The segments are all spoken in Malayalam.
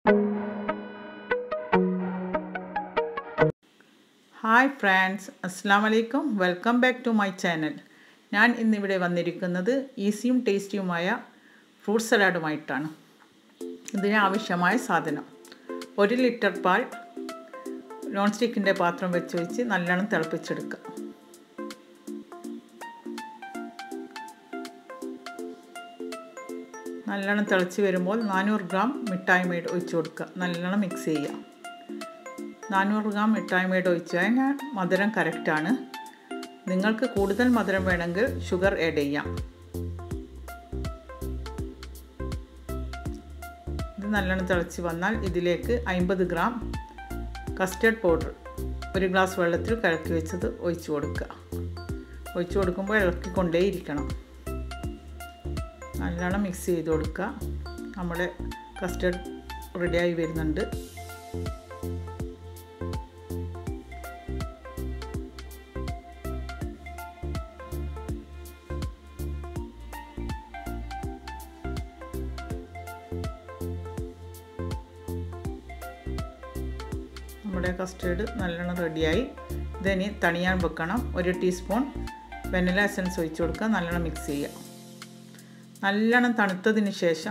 ഹായ് ഫ്രണ്ട്സ് അസ്സാം വലൈക്കും welcome back to my channel ഞാൻ ഇന്നിവിടെ വന്നിരിക്കുന്നത് ഈസിയും ടേസ്റ്റിയുമായ ഫ്രൂട്ട് സലാഡുമായിട്ടാണ് ഇതിന് ആവശ്യമായ സാധനം ഒരു ലിറ്റർ പാൽ നോൺ സ്റ്റിക്കിൻ്റെ പാത്രം വെച്ച് വെച്ച് നല്ലോണം തിളപ്പിച്ചെടുക്കുക നല്ലോണം തിളച്ച് വരുമ്പോൾ നാനൂറ് ഗ്രാം മിഠായി മേട് ഒഴിച്ച് കൊടുക്കുക നല്ലോണം മിക്സ് ചെയ്യുക നാനൂറ് ഗ്രാം മിഠായി മേട് ഒഴിച്ച് കഴിഞ്ഞാൽ മധുരം കറക്റ്റാണ് നിങ്ങൾക്ക് കൂടുതൽ മധുരം വേണമെങ്കിൽ ഷുഗർ ആഡ് ചെയ്യാം ഇത് നല്ലോണം തിളച്ച് വന്നാൽ ഇതിലേക്ക് അമ്പത് ഗ്രാം കസ്റ്റർഡ് പൗഡർ ഒരു ഗ്ലാസ് വെള്ളത്തിൽ കലക്കി വെച്ചത് ഒഴിച്ച് കൊടുക്കുക ഒഴിച്ച് കൊടുക്കുമ്പോൾ ഇളക്കിക്കൊണ്ടേയിരിക്കണം നല്ലോണം മിക്സ് ചെയ്ത് കൊടുക്കുക നമ്മുടെ കസ്റ്റർഡ് റെഡിയായി വരുന്നുണ്ട് നമ്മുടെ കസ്റ്റേർഡ് നല്ലോണം റെഡിയായി ഇതിനി തണിയാൻ വെക്കണം ഒരു ടീസ്പൂൺ വെനില എസൻസ് ഒഴിച്ച് കൊടുക്കുക നല്ലോണം മിക്സ് ചെയ്യുക നല്ലോണം തണുത്തതിന് ശേഷം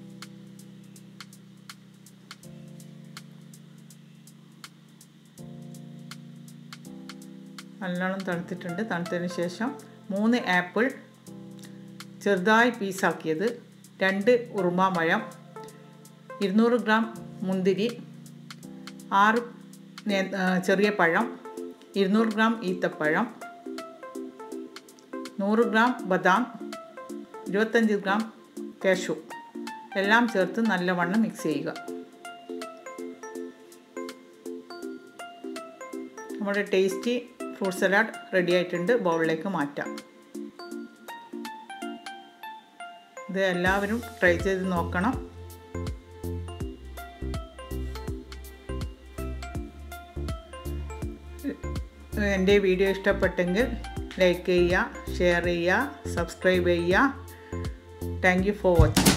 നല്ലോണം തണുത്തിട്ടുണ്ട് തണുത്തതിന് ശേഷം മൂന്ന് ആപ്പിൾ ചെറുതായി പീസാക്കിയത് രണ്ട് ഉറുമാമ്പഴം ഇരുന്നൂറ് ഗ്രാം മുന്തിരി ആറ് ചെറിയ പഴം ഇരുന്നൂറ് ഗ്രാം ഈത്തപ്പഴം നൂറ് ഗ്രാം ബദാം ഇരുപത്തഞ്ച് ഗ്രാം കാഷു എല്ലാം ചേർത്ത് നല്ലവണ്ണം മിക്സ് ചെയ്യുക നമ്മുടെ ടേസ്റ്റി ഫ്രൂട്ട് സലാഡ് റെഡി ആയിട്ടുണ്ട് ബൗളിലേക്ക് മാറ്റാം ഇത് എല്ലാവരും ട്രൈ ചെയ്ത് നോക്കണം എൻ്റെ വീഡിയോ ഇഷ്ടപ്പെട്ടെങ്കിൽ ലൈക്ക് ചെയ്യുക ഷെയർ ചെയ്യുക സബ്സ്ക്രൈബ് ചെയ്യുക താങ്ക് യു ഫോർ വാച്ചിങ്